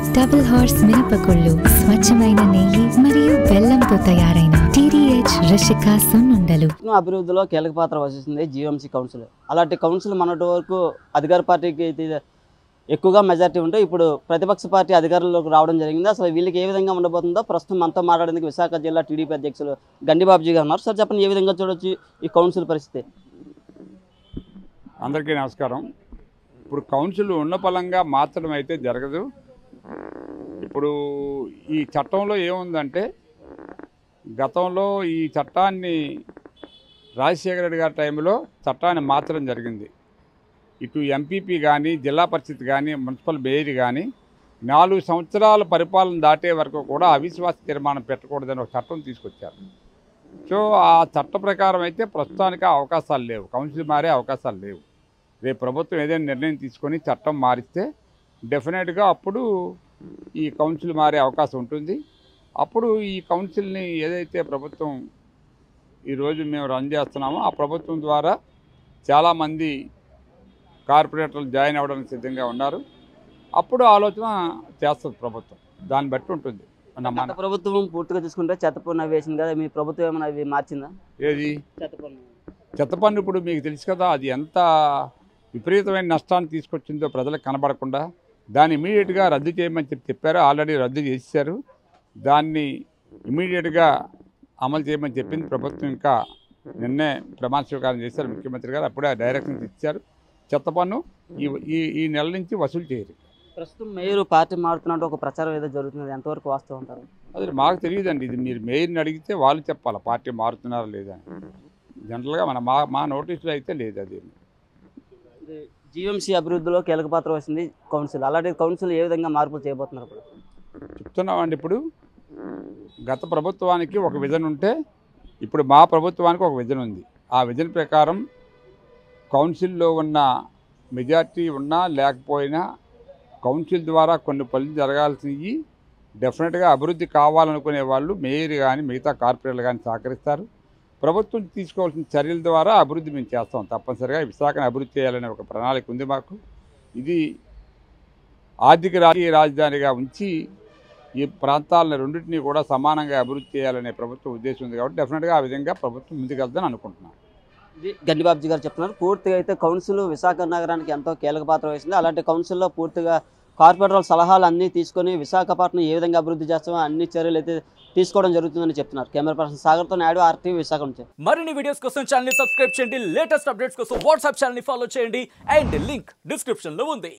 double horse మినపగుళ్ళు స్వచ్ఛమైన నెయ్యి మరియు బెల్లంతో తయారైన టీడీహెచ్ రిషిక సున్నుండలు రాష్ట్రం అభివృద్ధిలో కీలక పాత్ర వహిస్తుంది జీఎంసీ కౌన్సిల్ అలాంటి కౌన్సిల్ మొన్నటి వరకు అధికార పార్టీకి అయితే ఎక్కువగా మెజార్టీ ఉంటే ఇప్పుడు ప్రతిపక్ష పార్టీ అధికారంలోకి రావడం జరిగింది అసలు వీళ్ళకి ఏ విధంగా ఉండబోతుందో ప్రస్తుతం మనతో మాట్లాడేందుకు విశాఖ జిల్లా టీడీపీ అధ్యక్షులు గండిబాబుజీ గారు ఉన్నారు సార్ చెప్పండి ఏ విధంగా చూడొచ్చు ఈ కౌన్సిల్ పరిస్థితి అందరికీ నమస్కారం ఇప్పుడు కౌన్సిల్ ఉన్న పలంగా మార్చడం అయితే జరగదు ఇప్పుడు ఈ చట్టంలో ఏముందంటే గతంలో ఈ చట్టాన్ని రాజశేఖర రెడ్డి గారి టైంలో చట్టాన్ని మార్చడం జరిగింది ఇటు ఎంపీపీ కానీ జిల్లా పరిషత్ కానీ మున్సిపల్ మేయర్ కానీ నాలుగు సంవత్సరాల పరిపాలన దాటే వరకు కూడా అవిశ్వాస తీర్మానం పెట్టకూడదని ఒక చట్టం తీసుకొచ్చారు సో ఆ చట్ట ప్రకారం అయితే ప్రస్తుతానికి ఆ అవకాశాలు లేవు కౌన్సిల్ మారే అవకాశాలు లేవు రేపు ప్రభుత్వం ఏదైనా నిర్ణయం తీసుకొని చట్టం మారిస్తే డెఫినెట్గా అప్పుడు ఈ కౌన్సిల్ మారే అవకాశం ఉంటుంది అప్పుడు ఈ కౌన్సిల్ని ఏదైతే ప్రభుత్వం ఈరోజు మేము రన్ చేస్తున్నామో ఆ ప్రభుత్వం ద్వారా చాలామంది కార్పొరేటర్లు జాయిన్ అవ్వడానికి సిద్ధంగా ఉన్నారు అప్పుడు ఆలోచన చేస్తుంది ప్రభుత్వం దాన్ని బట్టి ఉంటుంది మన గత మన ప్రభుత్వం పూర్తిగా చూసుకుంటే చెత్త పన్ను అవి వేసింది కదా మీ ప్రభుత్వం ఏమైనా అవి మార్చిందా ఏది చెత్త పన్ను చెత్త పన్ను ఇప్పుడు మీకు తెలుసు కదా అది ఎంత విపరీతమైన నష్టాన్ని తీసుకొచ్చిందో ప్రజలకు కనబడకుండా దాన్ని ఇమీడియట్గా రద్దు చేయమని చెప్పి చెప్పారు ఆల్రెడీ రద్దు చేశారు దాన్ని ఇమీడియట్గా అమలు చేయమని చెప్పింది ప్రభుత్వం ఇంకా నిన్నే ప్రమాణ స్వీకారం చేశారు ముఖ్యమంత్రి గారు అప్పుడే డైరెక్షన్స్ ఇచ్చారు చెత్త పన్ను ఈ ఈ ఈ నెల నుంచి వసూలు చేయరు ప్రస్తుతం మేయర్ పార్టీ మారుతున్నట్టు ఒక ప్రచారం ఏదో జరుగుతుంది ఎంతవరకు వాస్తవం అంటారు అది మాకు తెలియదండి ఇది మీరు మేయర్ని అడిగితే వాళ్ళు చెప్పాలి పార్టీ మారుతున్నారా లేదా అని జనరల్గా మన మా మా నోటీసులో అయితే లేదు అది జీఎంసీ అభివృద్ధిలో కీలక పాత్ర వహిస్తుంది కౌన్సిల్ అలాంటి కౌన్సిల్ ఏ విధంగా మార్పులు చేయబోతున్నారు ఇప్పుడు చెప్తున్నామండి ఇప్పుడు గత ప్రభుత్వానికి ఒక విజన్ ఉంటే ఇప్పుడు మా ప్రభుత్వానికి ఒక విజన్ ఉంది ఆ విజన్ ప్రకారం కౌన్సిల్లో ఉన్న మెజార్టీ ఉన్నా లేకపోయినా కౌన్సిల్ ద్వారా కొన్ని పనులు జరగాల్సినవి డెఫినెట్గా అభివృద్ధి కావాలనుకునే వాళ్ళు మేయర్ కానీ మిగతా కార్పొరేట్లు కానీ సహకరిస్తారు ప్రభుత్వం తీసుకోవాల్సిన చర్యల ద్వారా అభివృద్ధి మేము చేస్తాం తప్పనిసరిగా విశాఖను అభివృద్ధి చేయాలనే ఒక ప్రణాళిక ఉంది మాకు ఇది ఆర్థిక రాజకీయ రాజధానిగా ఉంచి ఈ ప్రాంతాలను రెండింటినీ కూడా సమానంగా అభివృద్ధి చేయాలనే ప్రభుత్వం ఉద్దేశం ఉంది కాబట్టి డెఫినెట్గా ఆ విధంగా ప్రభుత్వం ముందుకెళ్తుందని అనుకుంటున్నాను ఇది గండిబాబుజీ గారు చెప్తున్నారు పూర్తిగా అయితే కౌన్సిల్ విశాఖ నగరానికి ఎంతో కీలక పాత్ర వహిస్తుంది అలాంటి కౌన్సిల్లో పూర్తిగా కార్పొరేటర్ సలహాలు అన్నీ తీసుకొని విశాఖపట్నం ఏ విధంగా అభివృద్ధి చేస్తామో అన్ని చర్యలు అయితే తీసుకోవడం జరుగుతుందని చెప్తున్నారు కెమెరా పర్సన్ సాగర్తో నాయుడు ఆర్టీవీ విశాఖ నుంచి మరిన్ని వీడియోస్ కోసం ఛానల్ ని సబ్స్క్రైబ్ చేయండి లేటెస్ట్ అప్డేట్స్ కోసం వాట్సాప్ ఛానల్ ని ఫాలో చేయండి అండ్ లింక్ డిస్క్రిప్షన్ లో ఉంది